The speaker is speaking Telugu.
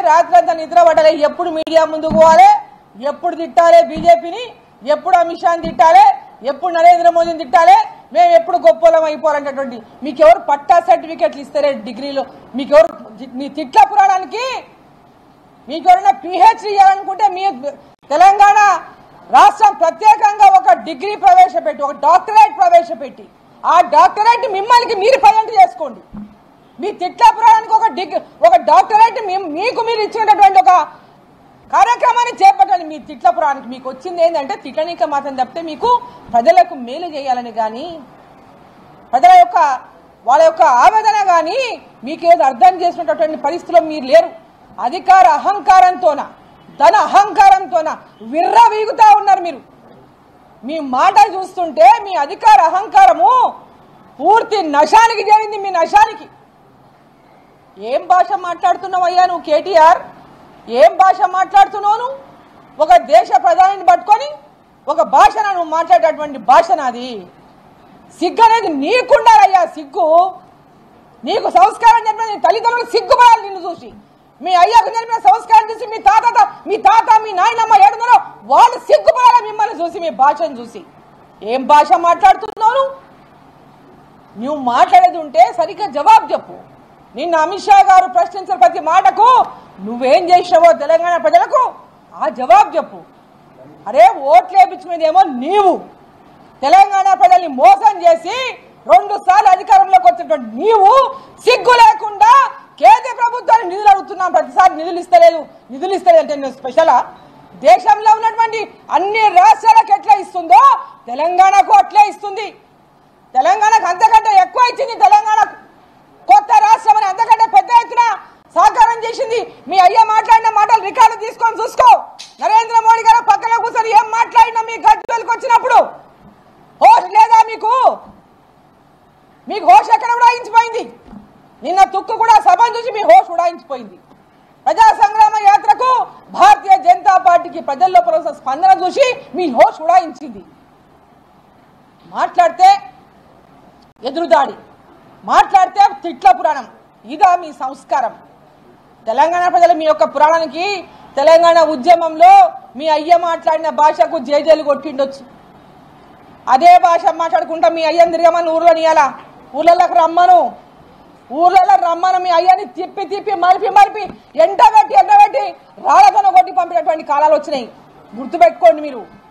రాత్రంతా నిద్ర పడలే ఎప్పుడు మీడియా ముందుకు పోవాలి ఎప్పుడు తిట్టాలి బీజేపీని ఎప్పుడు అమిత్ షాని తిట్టాలి ఎప్పుడు నరేంద్ర మోదీని తిట్టాలి మేము ఎప్పుడు గొప్పలం అయిపోవాలనేటువంటి మీకు ఎవరు పట్టా సర్టిఫికెట్లు ఇస్తారే డిగ్రీలో మీకు ఎవరు మీ తిట్ల పురాణానికి మీకు ఎవరైనా పిహెచ్డి చేయాలనుకుంటే మీ తెలంగాణ రాష్ట్రం ప్రత్యేకంగా ఒక డిగ్రీ ప్రవేశపెట్టి ఒక డాక్టరేట్ ప్రవేశపెట్టి ఆ డాక్టరేట్ మిమ్మల్ని మీరు ప్రజెంట్ చేసుకోండి మీ తిట్ల పురాణానికి ఒక డిగ్రీ ఒక డాక్టరేట్ మీ- మీకు మీరు ఇచ్చినటువంటి ఒక కార్యక్రమాన్ని చేపట్టండి మీ తిట్ల పురాణానికి మీకు వచ్చింది ఏంటంటే తిట్లనిక మాత్రం తప్పితే మీకు ప్రజలకు మేలు చేయాలని కానీ ప్రజల యొక్క వాళ్ళ యొక్క ఆవేదన కానీ మీకేదో అర్థం చేసినటువంటి పరిస్థితిలో మీరు లేరు అధికార అహంకారంతోన ధన అహంకారంతోన విర్ర వీగుతా ఉన్నారు మీరు మీ మాట చూస్తుంటే మీ అధికార అహంకారము పూర్తి నశానికి చేరింది మీ నశానికి ఏం భాష మాట్లాడుతున్నావు అయ్యా నువ్వు కేటీఆర్ ఏం భాష మాట్లాడుతున్నావు నువ్వు? ఒక దేశ ప్రధానిని పట్టుకొని ఒక భాషన నువ్వు మాట్లాడేటటువంటి భాష నాది సిగ్గు అనేది నీకుండాలయ్యా సిగ్గు నీకు సంస్కారం చెప్పిన నీ తల్లిదండ్రులు సిగ్గుపడాలి నిన్ను చూసి మీ అయ్యకు నేర్పిన సంస్కారం చూసి మీ తాత మీ తాత మీ నాయనమ్మ ఏడున్నారో వాళ్ళు సిగ్గుపడాలి మిమ్మల్ని చూసి మీ భాషను చూసి ఏం భాష మాట్లాడుతున్నావు నువ్వు? నువ్వు మాట్లాడేది ఉంటే సరిగ్గా జవాబు చెప్పు నిన్న అమిత్ షా గారు ప్రశ్నించిన ప్రతి మాటకు నువ్వేం చేసినావో తెలంగాణ ప్రజలకు ఆ జవాబు చెప్పు అరే ఓట్లు వేయించుకునేదేమో నీవు తెలంగాణ ప్రజల్ని మోసం చేసి రెండు సార్లు అధికారంలోకి వచ్చినటువంటి నీవు సిగ్గు లేకుండా కేంద్ర ప్రభుత్వాన్ని నిధులు అడుగుతున్నాం ప్రతిసారి నిధులు ఇస్తలేదు నిధులు ఇస్తలేదు అంటే నేను స్పెషలా దేశంలో ఉన్నటువంటి అన్ని రాష్ట్రాలకు ఎట్లా ఇస్తుందో తెలంగాణకు అట్లే ఇస్తుంది తెలంగాణకు అంతకంటే ఎక్కువ ఇచ్చింది తెలంగాణకు కొత్త రాష్ట్రం అని అంతకంటే పెద్ద ఎత్తున సహకారం చేసింది మీ అయ్య మాట్లాడిన మాటలు రికార్డు తీసుకొని చూసుకో నరేంద్ర మోడీ గారు పక్కన కూర్చొని ఏం మాట్లాడినా మీ గజ్జలకు వచ్చినప్పుడు హోష్ లేదా మీకు మీకు హోష్ ఎక్కడ ఉడాయించిపోయింది నిన్న తుక్కు కూడా సభను చూసి మీ హోష్ ఉడాయించిపోయింది ప్రజా సంగ్రామ యాత్రకు భారతీయ జనతా పార్టీకి ప్రజల్లో పరుస్తున్న స్పందన చూసి మీ హోష్ ఉడాయించింది మాట్లాడితే ఎదురుదాడి మాట్లాడితే తిట్ల పురాణం ఇదా మీ సంస్కారం తెలంగాణ ప్రజలు మీ యొక్క పురాణానికి తెలంగాణ ఉద్యమంలో మీ అయ్య మాట్లాడిన భాషకు జేజేలు కొట్టిండొచ్చు అదే భాష మాట్లాడుకుంటా మీ అయ్యని తిరగమని ఊర్లో నీయాలా ఊర్లలోకి రమ్మను ఊర్లలో రమ్మను మీ అయ్యని తిప్పి తిప్పి మలిపి మలిపి ఎండబెట్టి ఎండబెట్టి రాళ్ళతోనే కొట్టి పంపినటువంటి కాలాలు వచ్చినాయి గుర్తుపెట్టుకోండి మీరు